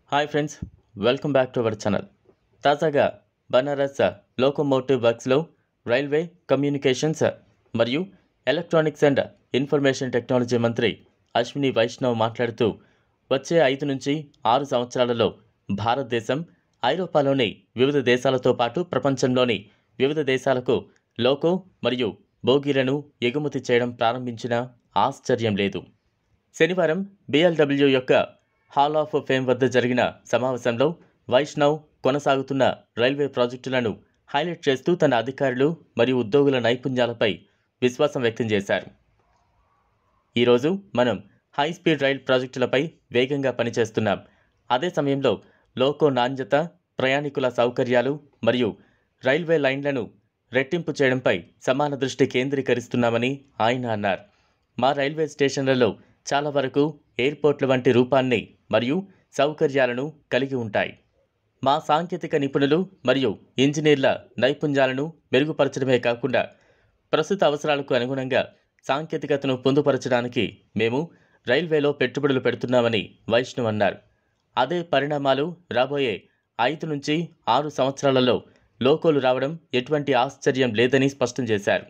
hi friends welcome back to our channel తాజాగా Banaras locomotive వర్క్స్లో railway communications మరియు electronics and information technology మంత్రి అశ్విని వైష్ణవ్ మాట్లాడుతూ వచ్చే ఐదు నుంచి ఆరు సంవత్సరాలలో భారతదేశం ఐరోపాలోని వివిధ దేశాలతో పాటు ప్రపంచంలోని వివిధ దేశాలకు లోకో మరియు బోగీలను ఎగుమతి చేయడం ప్రారంభించిన ఆశ్చర్యం లేదు శనివారం బిఎల్డబ్ల్యూ యొక్క హాల్ ఆఫ్ ఫేమ్ వద్ద జరిగిన సమావేశంలో వైష్ణవ్ కొనసాగుతున్న రైల్వే ప్రాజెక్టులను హైలైట్ చేస్తూ తన అధికారులు మరియు ఉద్యోగుల నైపుణ్యాలపై విశ్వాసం వ్యక్తం చేశారు ఈరోజు మనం హై స్పీడ్ రైల్ ప్రాజెక్టులపై వేగంగా పనిచేస్తున్నాం అదే సమయంలో లోకో నాణ్యత ప్రయాణికుల సౌకర్యాలు మరియు రైల్వే లైన్లను రెట్టింపు చేయడంపై సమాన దృష్టి కేంద్రీకరిస్తున్నామని ఆయన అన్నారు మా రైల్వే స్టేషన్లలో చాలా వరకు ఎయిర్పోర్ట్ల వంటి రూపాన్ని మరియు సౌకర్యాలను కలిగి ఉంటాయి మా సాంకేతిక నిపుణులు మరియు ఇంజనీర్ల నైపుణ్యాలను మెరుగుపరచడమే కాకుండా ప్రస్తుత అవసరాలకు అనుగుణంగా సాంకేతికతను పొందుపరచడానికి మేము రైల్వేలో పెట్టుబడులు పెడుతున్నామని వైష్ణవ్ అన్నారు అదే పరిణామాలు రాబోయే ఐదు నుంచి ఆరు సంవత్సరాలలో లోకోలు రావడం ఎటువంటి ఆశ్చర్యం లేదని స్పష్టం చేశారు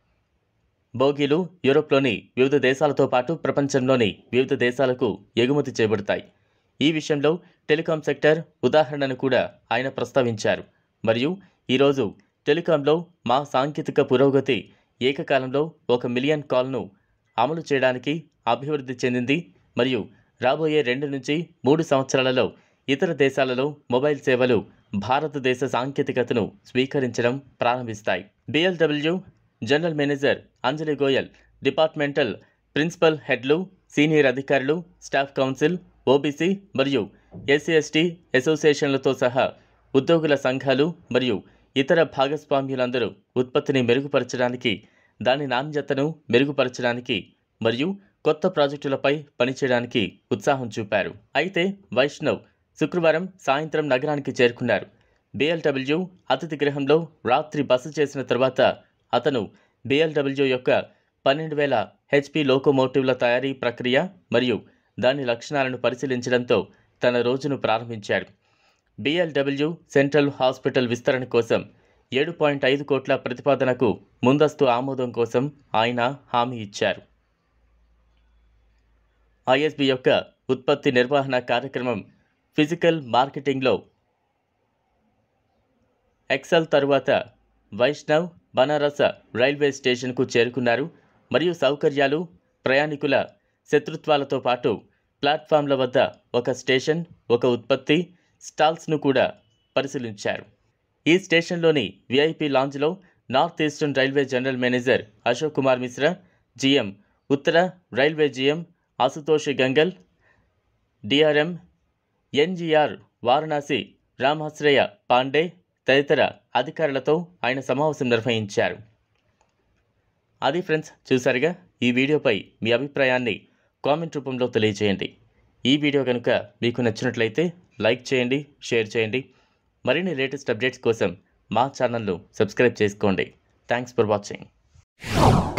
బోగీలు యూరోప్లోని వివిధ దేశాలతో పాటు ప్రపంచంలోని వివిధ దేశాలకు ఎగుమతి చేయబడతాయి ఈ విషయంలో టెలికాం సెక్టర్ ఉదాహరణను కూడా ఆయన ప్రస్తావించారు మరియు ఈరోజు టెలికాంలో మా సాంకేతిక పురోగతి ఏకకాలంలో ఒక మిలియన్ కాల్ను అమలు చేయడానికి అభివృద్ధి చెందింది మరియు రాబోయే రెండు నుంచి మూడు సంవత్సరాలలో ఇతర దేశాలలో మొబైల్ సేవలు భారతదేశ సాంకేతికతను స్వీకరించడం ప్రారంభిస్తాయి BLW general manager Anjali Goyal departmental principal హెడ్లు సీనియర్ అధికారులు స్టాఫ్ కౌన్సిల్ ఓబీసీ మరియు ఎస్సీ ఎస్టీ అసోసియేషన్లతో సహా ఉద్యోగుల సంఘాలు మరియు ఇతర భాగస్వామ్యులందరూ ఉత్పత్తిని మెరుగుపరచడానికి దాని నాణ్యతను మెరుగుపరచడానికి మరియు కొత్త ప్రాజెక్టులపై పనిచేయడానికి ఉత్సాహం చూపారు అయితే వైష్ణవ్ శుక్రవారం సాయంత్రం నగరానికి చేరుకున్నారు బిఎల్డబ్ల్యూ అతిథి గృహంలో రాత్రి బస చేసిన తర్వాత అతను బిఎల్డబ్ల్యూ యొక్క పన్నెండు వేల హెచ్పి లోకోమోటివ్ల తయారీ ప్రక్రియ మరియు దాని లక్షణాలను పరిశీలించడంతో తన రోజును ప్రారంభించారు బిఎల్డబ్ల్యూ సెంట్రల్ హాస్పిటల్ విస్తరణ కోసం ఏడు పాయింట్ ఐదు కోట్ల ప్రతిపాదనకు ముందస్తు ఆమోదం కోసం ఆయన హామీ ఇచ్చారు ఐఎస్బి యొక్క ఉత్పత్తి నిర్వహణ కార్యక్రమం ఫిజికల్ మార్కెటింగ్లో ఎక్సెల్ తరువాత వైష్ణవ్ బనారస్ రైల్వే స్టేషన్కు చేరుకున్నారు మరియు సౌకర్యాలు ప్రయాణికుల శత్రుత్వాలతో పాటు ప్లాట్ఫామ్ల వద్ద ఒక స్టేషన్ ఒక ఉత్పత్తి స్టాల్స్ను కూడా పరిశీలించారు ఈ స్టేషన్లోని విఐపి లాంజ్లో north eastern railway general manager Ashok Kumar Mishra GM ఉత్తర railway GM Ashutosh Gangal DRM NGR Varanasi Ramashraya Pandey తదితర అధికారులతో ఆయన సమావేశం నిర్వహించారు అది ఫ్రెండ్స్ చూసారుగా ఈ వీడియోపై మీ అభిప్రాయాన్ని కామెంట్ రూపంలో తెలియజేయండి ఈ వీడియో కనుక మీకు నచ్చినట్లయితే లైక్ చేయండి షేర్ చేయండి మరిన్ని లేటెస్ట్ అప్డేట్స్ కోసం మా ఛానల్ను సబ్స్క్రైబ్ చేసుకోండి థ్యాంక్స్ ఫర్ వాచింగ్